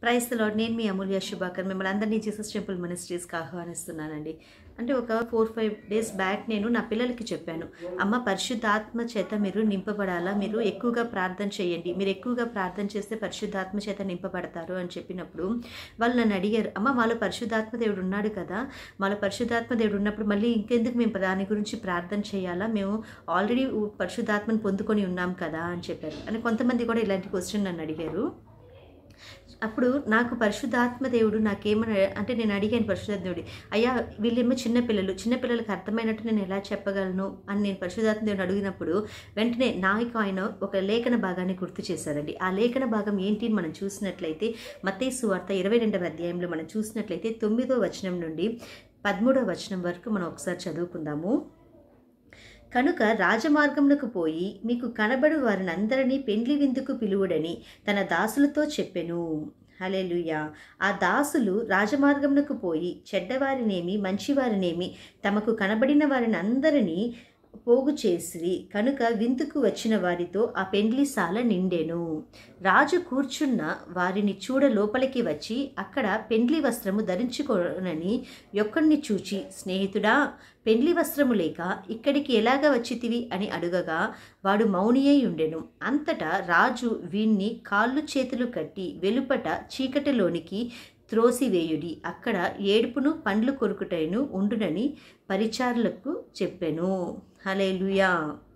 price lord నేను మీ అమూల్య శుభాకర్ మిమ్మల్ని అందరినీ జీసస్ టెంపుల్ మినిస్ట్రీస్కి ఆహ్వానిస్తున్నానండి అంటే ఒక ఫోర్ ఫైవ్ డేస్ బ్యాక్ నేను నా పిల్లలకి చెప్పాను అమ్మ పరిశుద్ధాత్మ చేత మీరు నింపబడాలా మీరు ఎక్కువగా ప్రార్థన చేయండి మీరు ఎక్కువగా ప్రార్థన చేస్తే పరిశుద్ధాత్మ చేత నింపబడతారు అని చెప్పినప్పుడు వాళ్ళు నన్ను అడిగారు అమ్మ వాళ్ళ పరిశుద్ధాత్మ దేవుడు ఉన్నాడు కదా వాళ్ళ పరిశుద్ధాత్మ దేవుడు ఉన్నప్పుడు మళ్ళీ ఇంకెందుకు మేము దాని గురించి ప్రార్థన చేయాలా మేము ఆల్రెడీ పరిశుద్ధాత్మను పొందుకొని ఉన్నాం కదా అని చెప్పారు అని కొంతమంది కూడా ఇలాంటి క్వశ్చన్ నన్ను అడిగారు అప్పుడు నాకు పరిశుద్ధాత్మ దేవుడు నాకేమని అంటే నేను అడిగాను పరిశుద్ధాత్మ దేవుడి అయ్యా వీళ్ళేమో చిన్నపిల్లలు చిన్నపిల్లలకు అర్థమైనట్టు నేను ఎలా చెప్పగలను అని నేను పరిశుద్ధాత్మ దేవుడు అడిగినప్పుడు వెంటనే నాకు ఆయన ఒక లేఖన భాగాన్ని గుర్తు చేశారండి ఆ లేఖన భాగం ఏంటి అని మనం చూసినట్లయితే మత్తయి వార్త ఇరవై రెండవ అధ్యాయంలో మనం చూసినట్లయితే తొమ్మిదో వచనం నుండి పదమూడవ వచనం వరకు మనం ఒకసారి చదువుకుందాము కనుక రాజమార్గమునకు పోయి మీకు కనబడు వారిని అందరినీ పెండ్లి విందుకు పిలువుడని తన దాసులతో చెప్పెను హలేలుయా ఆ దాసులు రాజమార్గమునకు పోయి చెడ్డవారినేమి మంచివారినేమి తమకు కనబడిన వారిని అందరినీ పోగు చేసిరి కనుక విందుకు వచ్చిన వారితో ఆ పెండ్లిసాల నిండెను రాజు కూర్చున్న వారిని చూడ లోపలికి వచ్చి అక్కడ పెండ్లి వస్త్రము ధరించుకోనని యొక్కడిని చూచి స్నేహితుడా పెండ్లి వస్త్రము లేక ఇక్కడికి ఎలాగ వచ్చితివి అని అడుగగా వాడు మౌనియై ఉండెను అంతటా రాజు వీణ్ణి కాళ్ళు చేతులు కట్టి వెలుపట చీకటిలోనికి త్రోసివేయుడి అక్కడ ఏడుపును పండ్లు కొరుకుటైను ఉండునని పరిచారులకు చెప్పెను హలేలుయా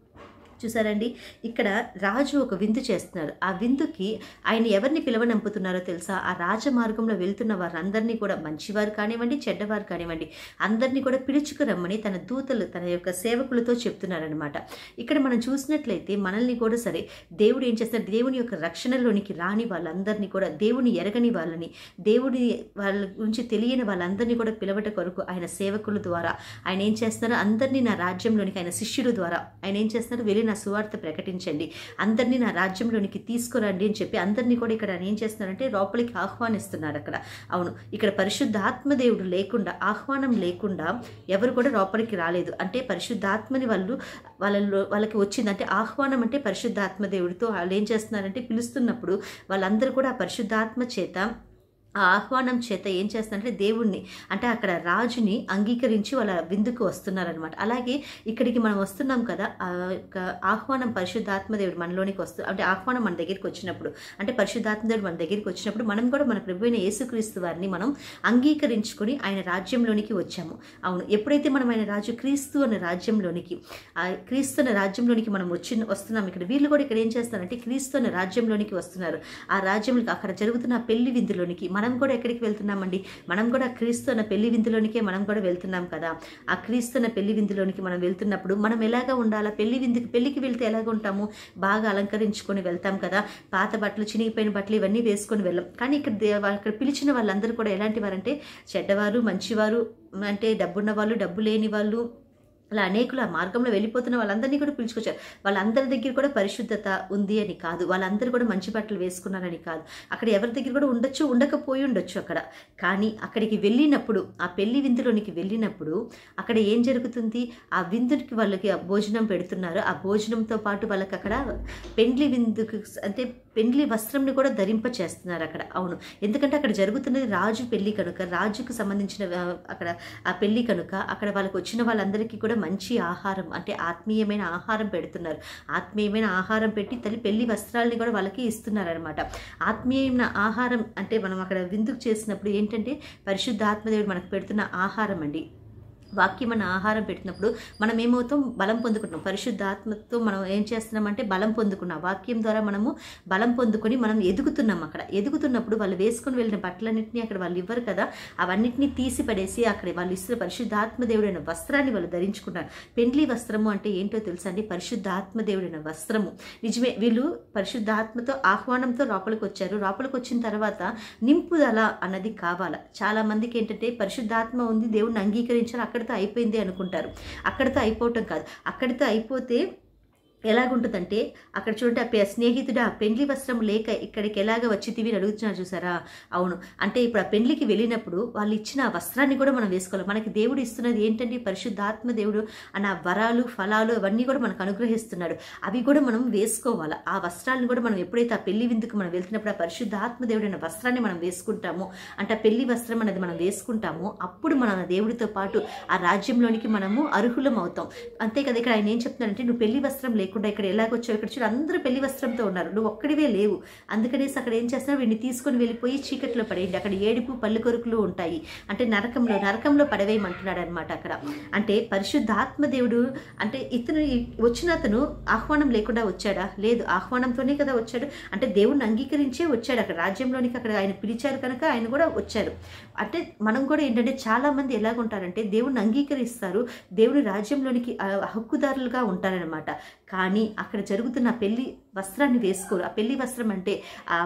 చూసారండి ఇక్కడ రాజు ఒక విందు చేస్తున్నారు ఆ విందుకి ఆయన ఎవరిని పిలవనంపుతున్నారో తెలుసా ఆ రాజమార్గంలో వెళ్తున్న వారందరినీ కూడా మంచివారు కానివ్వండి చెడ్డవారు కానివ్వండి అందరినీ కూడా పిలుచుకురమ్మని తన దూతలు తన యొక్క సేవకులతో చెప్తున్నారనమాట ఇక్కడ మనం చూసినట్లయితే మనల్ని కూడా సరే దేవుడు ఏం చేస్తారు దేవుని యొక్క రక్షణలోనికి రాని వాళ్ళందరినీ కూడా దేవుని ఎరగని వాళ్ళని దేవుని వాళ్ళ గురించి తెలియని వాళ్ళందరినీ కూడా పిలవట కొరకు ఆయన సేవకుల ద్వారా ఆయన ఏం చేస్తున్నారు అందరినీ నా రాజ్యంలోనికి ఆయన శిష్యుల ద్వారా ఆయన ఏం చేస్తున్నారు వెళ్ళి నా సువార్త ప్రకటించండి అందరినీ నా రాజ్యంలోనికి తీసుకురండి అని చెప్పి అందరినీ కూడా ఇక్కడ ఆయన ఏం చేస్తున్నారంటే లోపలికి ఆహ్వానిస్తున్నారు అక్కడ అవును ఇక్కడ పరిశుద్ధాత్మదేవుడు లేకుండా ఆహ్వానం లేకుండా ఎవరు కూడా లోపలికి రాలేదు అంటే పరిశుద్ధాత్మని వాళ్ళు వాళ్ళలో వాళ్ళకి వచ్చింది అంటే ఆహ్వానం అంటే పరిశుద్ధాత్మ దేవుడితో వాళ్ళు ఏం చేస్తున్నారంటే పిలుస్తున్నప్పుడు వాళ్ళందరూ కూడా ఆ పరిశుద్ధాత్మ చేత ఆ ఆహ్వానం చేత ఏం చేస్తున్నారంటే దేవుణ్ణి అంటే అక్కడ రాజుని అంగీకరించి వాళ్ళ విందుకు వస్తున్నారనమాట అలాగే ఇక్కడికి మనం వస్తున్నాం కదా ఆ యొక్క ఆహ్వానం పరిశుద్ధాత్మదేవుడు మనలోనికి వస్తు అంటే ఆహ్వానం మన దగ్గరికి వచ్చినప్పుడు అంటే పరిశుద్ధాత్మదేవుడు మన దగ్గరికి వచ్చినప్పుడు మనం కూడా మన ప్రభు అయిన యేసుక్రీస్తు వారిని మనం అంగీకరించుకొని ఆయన రాజ్యంలోనికి వచ్చాము అవును ఎప్పుడైతే మనం ఆయన రాజు క్రీస్తు అనే రాజ్యంలోనికి ఆ క్రీస్తు అనే రాజ్యంలోనికి మనం వచ్చి వస్తున్నాం ఇక్కడ వీళ్ళు కూడా ఇక్కడ ఏం చేస్తారంటే క్రీస్తు అనే రాజ్యంలోనికి వస్తున్నారు ఆ రాజ్యంలోకి అక్కడ జరుగుతున్న పెళ్లి విందులోనికి మనం కూడా ఎక్కడికి వెళ్తున్నామండి మనం కూడా క్రీస్తు అన్న పెళ్లి విందులోనికే మనం కూడా వెళ్తున్నాం కదా ఆ క్రీస్తు అన్న పెళ్లి విందులోనికి మనం వెళ్తున్నప్పుడు మనం ఎలాగా ఉండాలా పెళ్లి విందుకి పెళ్లికి వెళ్తే ఎలాగ ఉంటాము బాగా అలంకరించుకొని వెళ్తాం కదా పాత బట్టలు చినిగిపోయిన బట్టలు ఇవన్నీ వేసుకొని వెళ్ళాం కానీ ఇక్కడ దే- అక్కడ పిలిచిన వాళ్ళందరూ కూడా ఎలాంటి వారంటే చెడ్డవారు మంచివారు అంటే డబ్బున్న వాళ్ళు డబ్బు లేని వాళ్ళు అలా అనేకులు ఆ మార్గంలో వెళ్ళిపోతున్న వాళ్ళందరినీ కూడా పిలుచుకొచ్చారు వాళ్ళందరి దగ్గర కూడా పరిశుద్ధత ఉంది అని కాదు వాళ్ళందరూ కూడా మంచి బట్టలు వేసుకున్నారని కాదు అక్కడ ఎవరి దగ్గర కూడా ఉండొచ్చు ఉండకపోయి ఉండొచ్చు అక్కడ కానీ అక్కడికి వెళ్ళినప్పుడు ఆ పెళ్లి విందులోనికి వెళ్ళినప్పుడు అక్కడ ఏం జరుగుతుంది ఆ విందుకి వాళ్ళకి ఆ భోజనం పెడుతున్నారు ఆ భోజనంతో పాటు వాళ్ళకి అక్కడ పెండ్లి విందుకు అంటే పెండ్లి వస్త్రంని కూడా ధరింప చేస్తున్నారు అక్కడ అవును ఎందుకంటే అక్కడ జరుగుతున్నది రాజు పెళ్లి కనుక రాజుకు సంబంధించిన ఆ, అక్కడ ఆ పెళ్లి కనుక అక్కడ వాళ్ళకి వచ్చిన వాళ్ళందరికీ కూడా మంచి ఆహారం అంటే ఆత్మీయమైన ఆహారం పెడుతున్నారు ఆత్మీయమైన ఆహారం పెట్టి తల్లి పెళ్లి వస్త్రాలని కూడా వాళ్ళకి ఇస్తున్నారు అనమాట ఆత్మీయమైన ఆహారం అంటే మనం అక్కడ విందుకు చేసినప్పుడు ఏంటంటే పరిశుద్ధ ఆత్మదేవుడు మనకు పెడుతున్న ఆహారం అండి వాక్యం మన ఆహారం పెట్టినప్పుడు మనం ఏమవుతాం బలం పొందుకుంటున్నాం పరిశుద్ధ ఆత్మతో మనం ఏం చేస్తున్నామంటే బలం పొందుకున్నాం వాక్యం ద్వారా మనము బలం పొందుకొని మనం ఎదుగుతున్నాం అక్కడ ఎదుగుతున్నప్పుడు వాళ్ళు వేసుకొని వెళ్ళిన బట్టలన్నింటినీ అక్కడ వాళ్ళు ఇవ్వరు కదా అవన్నిటినీ తీసి పడేసి అక్కడ వాళ్ళు ఇస్తున్న పరిశుద్ధాత్మ దేవుడైన వస్త్రాన్ని వాళ్ళు ధరించుకున్నారు పెండ్లి వస్త్రము అంటే ఏంటో తెలుసా అండి పరిశుద్ధాత్మ దేవుడైన వస్త్రము నిజమే వీళ్ళు పరిశుద్ధాత్మతో ఆహ్వానంతో లోపలికి వచ్చారు లోపలికి వచ్చిన తర్వాత నింపుదల అన్నది కావాలా చాలా మందికి ఏంటంటే పరిశుద్ధాత్మ ఉంది దేవుడిని అంగీకరించాలి అక్కడితో అయిపోయింది అనుకుంటారు అక్కడితో అయిపోవటం కాదు అక్కడితో అయిపోతే ఎలాగుంటుందంటే అక్కడ చూడండి ఆ పె- స్నేహితుడు ఆ పెండ్లి వస్త్రం లేక ఇక్కడికి ఎలాగ వచ్చి తివి అడుగుతున్నారు చూసారా అవును అంటే ఇప్పుడు ఆ పెండ్లికి వెళ్ళినప్పుడు వాళ్ళు ఇచ్చిన ఆ వస్త్రాన్ని కూడా మనం వేసుకోవాలి మనకి దేవుడు ఇస్తున్నది ఏంటంటే పరిశుద్ధాత్మ దేవుడు అన్న వరాలు ఫలాలు అవన్నీ కూడా మనకు అనుగ్రహిస్తున్నాడు అవి కూడా మనం వేసుకోవాలి ఆ వస్త్రాలను కూడా మనం ఎప్పుడైతే ఆ పెళ్లి విందుకు మనం వెళ్తున్నప్పుడు ఆ పరిశుద్ధాత్మ దేవుడు అనే వస్త్రాన్ని మనం వేసుకుంటామో అంటే ఆ పెళ్లి వస్త్రం అనేది మనం వేసుకుంటామో అప్పుడు మన దేవుడితో పాటు ఆ రాజ్యంలోనికి మనము అర్హులం అవుతాం అంతే కదా ఇక్కడ ఆయన ఏం చెప్తున్నాడంటే నువ్వు పెళ్లి వస్త్రం లేకుండా ఇక్కడ ఎలాగొచ్చావు ఇక్కడ చూడు అందరూ పెళ్లి వస్త్రంతో ఉన్నారు నువ్వు ఒక్కడివే లేవు అందుకనేసి అక్కడ ఏం చేస్తున్నావు వీడిని తీసుకొని వెళ్ళిపోయి చీకట్లో పడేయండి అక్కడ ఏడుపు పళ్ళు కొరుకులు ఉంటాయి అంటే నరకంలో నరకంలో పడవేయమంటున్నాడు అనమాట అక్కడ అంటే పరిశుద్ధాత్మ దేవుడు అంటే ఇతను ఈ- వచ్చిన అతను ఆహ్వానం లేకుండా వచ్చాడా లేదు ఆహ్వానంతోనే కదా వచ్చాడు అంటే దేవుణ్ణి అంగీకరించే వచ్చాడు అక్కడ రాజ్యంలోనికి అక్కడ ఆయన పిలిచారు కనుక ఆయన కూడా వచ్చారు అంటే మనం కూడా ఏంటంటే చాలా మంది ఎలాగుంటారంటే దేవుణ్ణి అంగీకరిస్తారు దేవుని రాజ్యంలోనికి ఆ, హక్కుదారులుగా ఉంటారనమాట కానీ అక్కడ జరుగుతున్న ఆ పెళ్లి వస్త్రాన్ని వేసుకోరు ఆ పెళ్లి వస్త్రం అంటే ఆ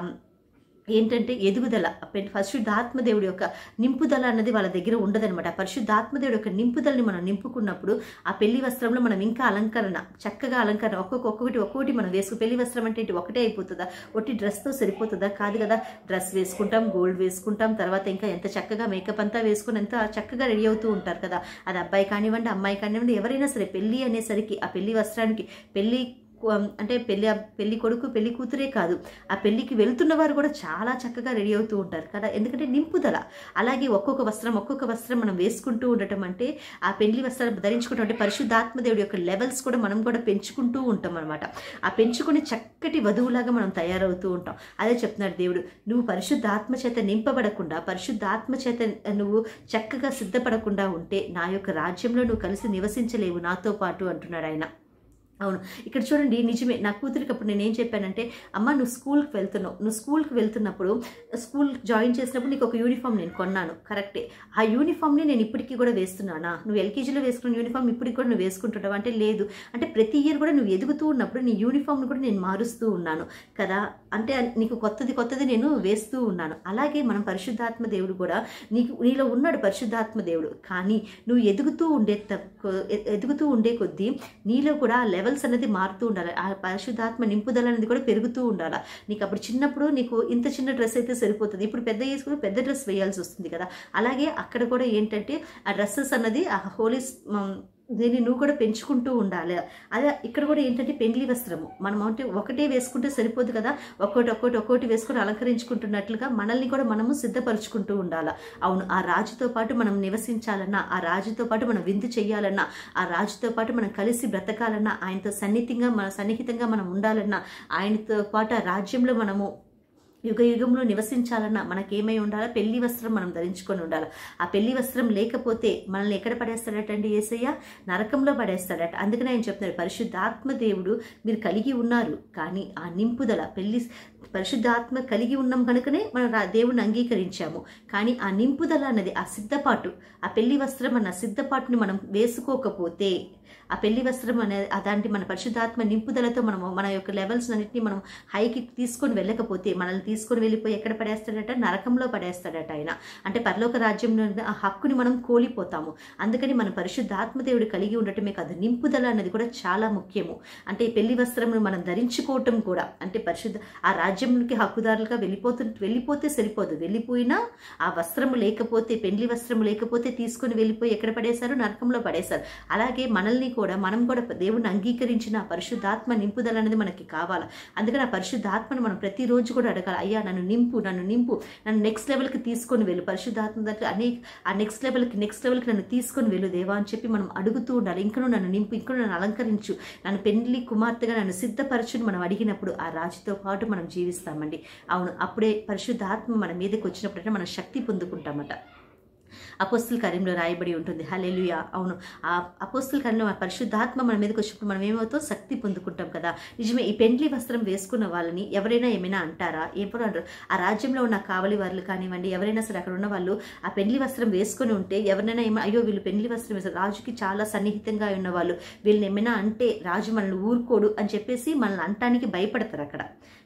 ఏంటంటే ఎదుగుదల పె- పరిశుద్ధాత్మదేవుడి యొక్క నింపుదల అన్నది వాళ్ళ దగ్గర ఉండదన్నమాట ఆ పరిశుద్ధాత్మదేవుడి యొక్క నింపుదలని మనం నింపుకున్నప్పుడు ఆ పెళ్లి వస్త్రంలో మనం ఇంకా అలంకరణ చక్కగా అలంకరణ ఒక్కొక్క ఒక్కొక్కటి ఒక్కొక్కటి మనం వేసుకు పెళ్లి వస్త్రం అంటే ఇటు ఒకటే అయిపోతుందా ఒట్టి డ్రెస్తో సరిపోతుందా కాదు కదా డ్రెస్ వేసుకుంటాం గోల్డ్ వేసుకుంటాం తర్వాత ఇంకా ఎంత చక్కగా మేకప్ అంతా వేసుకుని ఎంత చక్కగా రెడీ అవుతూ ఉంటారు కదా అది అబ్బాయి కానివ్వండి అమ్మాయి కానివ్వండి ఎవరైనా సరే పెళ్లి అనేసరికి ఆ పెళ్లి వస్త్రానికి పెళ్లి కు- అంటే పెళ్లి పెళ్లి కొడుకు పెళ్లి కూతురే కాదు ఆ పెళ్లికి వెళ్తున్న వారు కూడా చాలా చక్కగా రెడీ అవుతూ ఉంటారు కదా ఎందుకంటే నింపుదల అలాగే ఒక్కొక్క వస్త్రం ఒక్కొక్క వస్త్రం మనం వేసుకుంటూ ఉండటం అంటే ఆ పెళ్లి వస్త్రం ధరించుకుంటాం అంటే పరిశుద్ధాత్మ దేవుడి యొక్క లెవెల్స్ కూడా మనం కూడా పెంచుకుంటూ ఉంటాం అనమాట ఆ పెంచుకుని చక్కటి వధువులాగా మనం తయారవుతూ ఉంటాం అదే చెప్తున్నాడు దేవుడు నువ్వు పరిశుద్ధాత్మ చేత నింపబడకుండా పరిశుద్ధాత్మ చేత నువ్వు చక్కగా సిద్ధపడకుండా ఉంటే నా యొక్క రాజ్యంలో నువ్వు కలిసి నివసించలేవు నాతో పాటు అంటున్నాడు ఆయన అవును ఇక్కడ చూడండి నిజమే నా కూతురికి అప్పుడు నేను ఏం చెప్పానంటే అమ్మ నువ్వు స్కూల్కి వెళ్తున్నావు నువ్వు స్కూల్కి వెళ్తున్నప్పుడు స్కూల్ జాయిన్ చేసినప్పుడు నీకు ఒక యూనిఫామ్ నేను కొన్నాను కరెక్టే ఆ యూనిఫామ్ని నేను ఇప్పటికీ కూడా వేస్తున్నానా నువ్వు ఎల్కేజీలో వేసుకున్న యూనిఫామ్ ఇప్పటికి కూడా నువ్వు వేసుకుంటున్నావు అంటే లేదు అంటే ప్రతి ఇయర్ కూడా నువ్వు ఎదుగుతూ ఉన్నప్పుడు నీ యూనిఫామ్ని కూడా నేను మారుస్తూ ఉన్నాను కదా అంటే నీకు కొత్తది కొత్తది నేను వేస్తూ ఉన్నాను అలాగే మనం పరిశుద్ధాత్మ దేవుడు కూడా నీకు నీలో ఉన్నాడు పరిశుద్ధాత్మ దేవుడు కానీ నువ్వు ఎదుగుతూ ఉండే తక్కువ ఎ- ఎదుగుతూ ఉండే కొద్దీ నీలో కూడా ఆ లెవెల్స్ అనేది మారుతూ ఉండాలి ఆ పరిశుద్ధాత్మ నింపుదల అనేది కూడా పెరుగుతూ ఉండాలి నీకు అప్పుడు చిన్నప్పుడు నీకు ఇంత చిన్న డ్రెస్ అయితే సరిపోతుంది ఇప్పుడు పెద్ద వేసుకుని పెద్ద డ్రెస్ వేయాల్సి వస్తుంది కదా అలాగే అక్కడ కూడా ఏంటంటే ఆ డ్రెస్సెస్ అన్నది ఆ హోలీ దీన్ని నువ్వు కూడా పెంచుకుంటూ ఉండాలి అదే ఇక్కడ కూడా ఏంటంటే పెండ్లి వస్త్రము మనం అంటే ఒకటే వేసుకుంటే సరిపోదు కదా ఒక్కోటి ఒక్కోటి ఒక్కోటి వేసుకుని అలంకరించుకుంటున్నట్లుగా మనల్ని కూడా మనము సిద్ధపరచుకుంటూ ఉండాలి అవును ఆ రాజుతో పాటు మనం నివసించాలన్నా ఆ రాజుతో పాటు మనం విందు చేయాలన్నా ఆ రాజుతో పాటు మనం కలిసి బ్రతకాలన్నా ఆయనతో సన్నిహితంగా మన సన్నిహితంగా మనం ఉండాలన్నా ఆయనతో పాటు ఆ రాజ్యంలో మనము యుగ యుగంలో నివసించాలన్నా మనకేమై ఉండాలా పెళ్లి వస్త్రం మనం ధరించుకొని ఉండాలి ఆ పెళ్లి వస్త్రం లేకపోతే మనల్ని ఎక్కడ పడేస్తాడటండి ఏసయ్య నరకంలో పడేస్తాడట అందుకని ఆయన చెప్తున్నారు పరిశుద్ధాత్మ దేవుడు మీరు కలిగి ఉన్నారు కానీ ఆ నింపుదల పెళ్లి పరిశుద్ధాత్మ కలిగి ఉన్నాం కనుకనే మనం రా- దేవుణ్ణి అంగీకరించాము కానీ ఆ నింపుదల అన్నది ఆ సిద్ధపాటు ఆ పెళ్లి వస్త్రం అన్న సిద్ధపాటుని మనం వేసుకోకపోతే ఆ పెళ్లి వస్త్రం అనే అలాంటి మన పరిశుద్ధాత్మ నింపుదలతో మనము మన యొక్క లెవెల్స్ అన్నింటినీ మనం హైకి తీసుకొని వెళ్ళకపోతే మనల్ని తీసుకొని వెళ్ళిపోయి ఎక్కడ పడేస్తాడట నరకంలో పడేస్తాడట ఆయన అంటే పరలోక రాజ్యంలో ఉన్న ఆ హక్కుని మనం కోల్పోతాము అందుకని మన పరిశుద్ధాత్మ దేవుడు కలిగి ఉండటమే కాదు నింపుదల అనేది కూడా చాలా ముఖ్యము అంటే ఈ పెళ్లి వస్త్రమును మనం ధరించుకోవటం కూడా అంటే పరిశుద్ధ ఆ రాజ్యంకి హక్కుదారులుగా వెళ్ళిపోతు వెళ్ళిపోతే సరిపోదు వెళ్ళిపోయినా ఆ వస్త్రము లేకపోతే పెళ్లి వస్త్రము లేకపోతే తీసుకొని వెళ్ళిపోయి ఎక్కడ పడేశారు నరకంలో పడేశారు అలాగే మనల్ని కూడా మనం కూడా దేవుని అంగీకరించిన ఆ పరిశుద్ధాత్మ నింపుదల అనేది మనకి కావాలి అందుకని ఆ పరిశుద్ధాత్మను మనం ప్రతిరోజు కూడా అడగాలి అయ్యా నన్ను నింపు నన్ను నింపు నన్ను నెక్స్ట్ లెవెల్కి తీసుకొని వెళ్ళు పరిశుద్ధాత్మ దగ్గర అనేక ఆ నెక్స్ట్ లెవెల్కి నెక్స్ట్ లెవెల్కి నన్ను తీసుకొని వెళ్ళు దేవా అని చెప్పి మనం అడుగుతూ ఉండాలి ఇంకను నన్ను నింపు ఇంకను నన్ను అలంకరించు నన్ను పెళ్లి కుమార్తెగా నన్ను సిద్ధపరచుని మనం అడిగినప్పుడు ఆ రాజుతో పాటు మనం జీవిస్తామండి అవును అప్పుడే పరిశుద్ధాత్మ మన మీదకి వచ్చినప్పుడంటే మనం శక్తి పొందుకుంటామట అపోస్తుల కార్యంలో రాయబడి ఉంటుంది హల్లెలూయా అవును ఆ అపోస్తుల కార్యంలో ఆ పరిశుద్ధాత్మ మన మీదకి వచ్చినప్పుడు మనం ఏమవుతాం శక్తి పొందుకుంటాం కదా నిజమే ఈ పెండ్లి వస్త్రం వేసుకున్న వాళ్ళని ఎవరైనా ఏమైనా అంటారా ఎప్పుడు అంటారు ఆ రాజ్యంలో ఉన్న కావలి వాళ్ళు కానివ్వండి ఎవరైనా సరే అక్కడ ఉన్న వాళ్ళు ఆ పెండ్లి వస్త్రం వేసుకొని ఉంటే ఎవరైనా ఏమో అయ్యో వీళ్ళు పెండ్లి వస్త్రం వేస్తారు రాజుకి చాలా సన్నిహితంగా ఉన్న వాళ్ళు వీళ్ళని ఏమైనా అంటే రాజు మనల్ని ఊరుకోడు అని చెప్పేసి మనల్ని అంటానికి భయపడతారు అక్కడ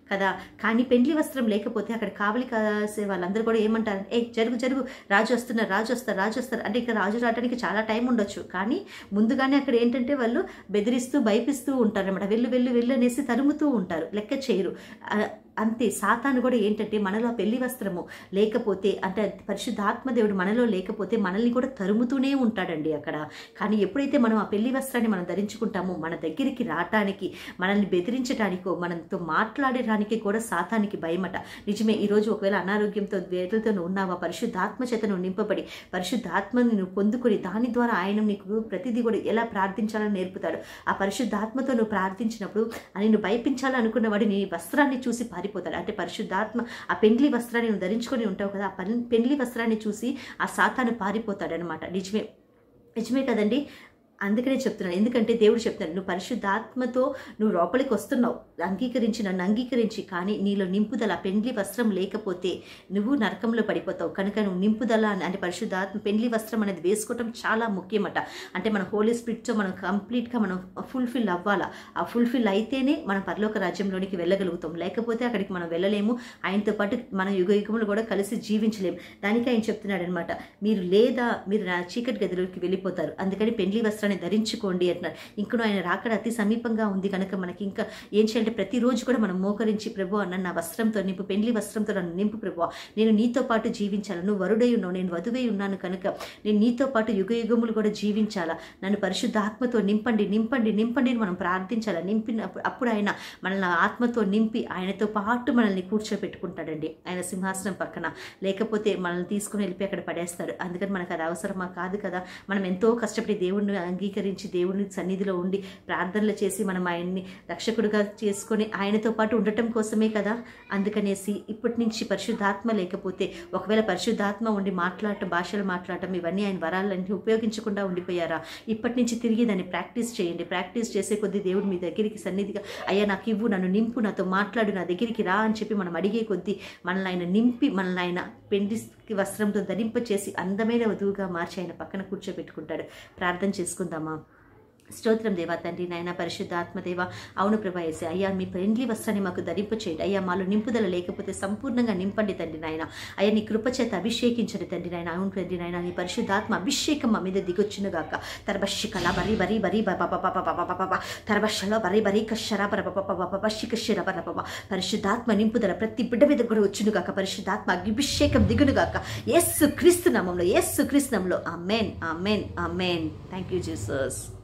కదా కానీ పెండ్లి వస్త్రం లేకపోతే అక్కడ కావలి కాసే వాళ్ళందరూ కూడా ఏమంటారు ఏ జరుగు జరుగు రాజు వస్తున్నారు రాజు వస్తారు రాజు వస్తారు అంటే ఇక్కడ రాజు రావడానికి చాలా టైం ఉండొచ్చు కానీ ముందుగానే అక్కడ ఏంటంటే వాళ్ళు బెదిరిస్తూ భయపిస్తూ ఉంటారు అనమాట వెళ్ళు వెళ్ళు వెళ్ళు అనేసి తరుముతూ ఉంటారు లెక్క చేయరు ఆ, అంతే సాతాను కూడా ఏంటంటే మనలో ఆ పెళ్లి వస్త్రము లేకపోతే అంటే పరిశుద్ధాత్మ దేవుడు మనలో లేకపోతే మనల్ని కూడా తరుముతూనే ఉంటాడండి అక్కడ కానీ ఎప్పుడైతే మనం ఆ పెళ్లి వస్త్రాన్ని మనం ధరించుకుంటామో మన దగ్గరికి రావటానికి మనల్ని బెదిరించడానికో మనతో మాట్లాడడానికి కూడా సాతానికి భయమట నిజమే ఈరోజు ఒకవేళ అనారోగ్యంతో వేదలతో నువ్వు ఉన్నావా పరిశుద్ధాత్మ చేత నువ్వు నింపబడి పరిశుద్ధాత్మని నువ్వు పొందుకొని దాని ద్వారా ఆయన నీకు ప్రతిదీ కూడా ఎలా ప్రార్థించాలని నేర్పుతాడు ఆ పరిశుద్ధాత్మతో నువ్వు ప్రార్థించినప్పుడు నిన్ను భయపించాలనుకున్నవాడు నీ వస్త్రాన్ని చూసి పారిపోతాడు అంటే పరిశుద్ధాత్మ ఆ పెండ్లి వస్త్రాన్ని నువ్వు ధరించుకొని ఉంటావు కదా ఆ పన్- పెండ్లి వస్త్రాన్ని చూసి ఆ సాతాను పారిపోతాడు అనమాట నిజమే నిజమే కదండి అందుకనే చెప్తున్నాను ఎందుకంటే దేవుడు చెప్తున్నాడు నువ్వు పరిశుద్ధాత్మతో నువ్వు లోపలికి వస్తున్నావు అంగీకరించి నన్ను అంగీకరించి కానీ నీలో నింపుదల పెండ్లి వస్త్రం లేకపోతే నువ్వు నరకంలో పడిపోతావు కనుక నువ్వు నింపుదల అని- అంటే పరిశుద్ధాత్మ పెండ్లి వస్త్రం అనేది వేసుకోవటం చాలా ముఖ్యమట అంటే మన హోలీ స్పిరిట్తో మనం కంప్లీట్గా మనం ఫుల్ఫిల్ అవ్వాలా ఆ ఫుల్ఫిల్ అయితేనే మనం పరలోక రాజ్యంలోనికి వెళ్ళగలుగుతాం లేకపోతే అక్కడికి మనం వెళ్ళలేము ఆయనతో పాటు మన యుగ యుగములు కూడా కలిసి జీవించలేము దానికి ఆయన చెప్తున్నాడు అనమాట మీరు లేదా మీరు నా చీకటి గదిలోకి వెళ్ళిపోతారు అందుకని పెండ్లి వస్త్రాన్ని ధరించుకోండి అంటున్నారు ఇంకను ఆయన రాకడ అతి సమీపంగా ఉంది కనుక మనకి ఇంకా ఏం చేయాలంటే ప్రతిరోజు కూడా మనం మోకరించి ప్రభు అన్న నా వస్త్రంతో నింపు పెండ్లి వస్త్రంతో నన్ను నింపు ప్రభు నేను నీతో పాటు జీవించాలి నువ్వు వరుడై ఉన్నావు నేను వధువై ఉన్నాను కనుక నేను నీతో పాటు యుగ యుగములు కూడా జీవించాలా నన్ను పరిశుద్ధాత్మతో నింపండి నింపండి నింపండి అని మనం ప్రార్థించాలా నింపినప్పుడు అప్పుడు ఆయన మనల్ని ఆత్మతో నింపి ఆయనతో పాటు మనల్ని కూర్చోబెట్టుకుంటాడండి ఆయన సింహాసనం పక్కన లేకపోతే మనల్ని తీసుకుని వెళ్ళిపోయి అక్కడ పడేస్తాడు అందుకని మనకు అది అవసరమా కాదు కదా మనం ఎంతో కష్టపడి దేవుణ్ణి అంగీకరించి దేవుని సన్నిధిలో ఉండి ప్రార్థనలు చేసి మనం ఆయన్ని రక్షకుడిగా చేసుకొని ఆయనతో పాటు ఉండటం కోసమే కదా అందుకనేసి ఇప్పటి నుంచి పరిశుద్ధాత్మ లేకపోతే ఒకవేళ పరిశుద్ధాత్మ ఉండి మాట్లాడటం భాషలు మాట్లాడటం ఇవన్నీ ఆయన వరాలన్నీ ఉపయోగించకుండా ఉండిపోయారా ఇప్పటి నుంచి తిరిగి దాన్ని ప్రాక్టీస్ చేయండి ప్రాక్టీస్ చేసే కొద్దీ దేవుడు మీ దగ్గరికి సన్నిధిగా అయ్యా నాకు ఇవ్వు నన్ను నింపు నాతో మాట్లాడు నా దగ్గరికి రా అని చెప్పి మనం అడిగే కొద్దీ మనల్ని ఆయన నింపి మనల్ని ఆయన పెండి వస్త్రంతో ధరింప చేసి అందమైన వధువుగా మార్చి ఆయన పక్కన కూర్చోబెట్టుకుంటాడు ప్రార్థన చేసుకుందామా స్తోత్రం దేవా తండ్రి నాయన పరిశుద్ధాత్మ దేవ అవును ప్రభా యేసే అయ్యా మీ ఫ్రెండ్లీ వస్త్రాన్ని మాకు ధరింప చేయండి అయ్యా మాలో నింపుదల లేకపోతే సంపూర్ణంగా నింపండి తండ్రి నాయన అయ్యా నీ కృప చేత అభిషేకించండి తండ్రి నాయన అవును తండ్రి నాయన నీ పరిశుద్ధాత్మ అభిషేకం మా మీద దిగొచ్చునుగాక తరబషికల బరి బరి బరి తరబషలో బరి బరి కషర బర పశికశర బర పరిశుద్ధాత్మ నింపుదల ప్రతి బిడ్డ మీద కూడా వచ్చునుగాక పరిశుద్ధాత్మ అభిషేకం దిగునుగాక ఎస్సు క్రీస్తు నామంలో ఎస్సు క్రీస్తు నామంలో amen amen amen thank you Jesus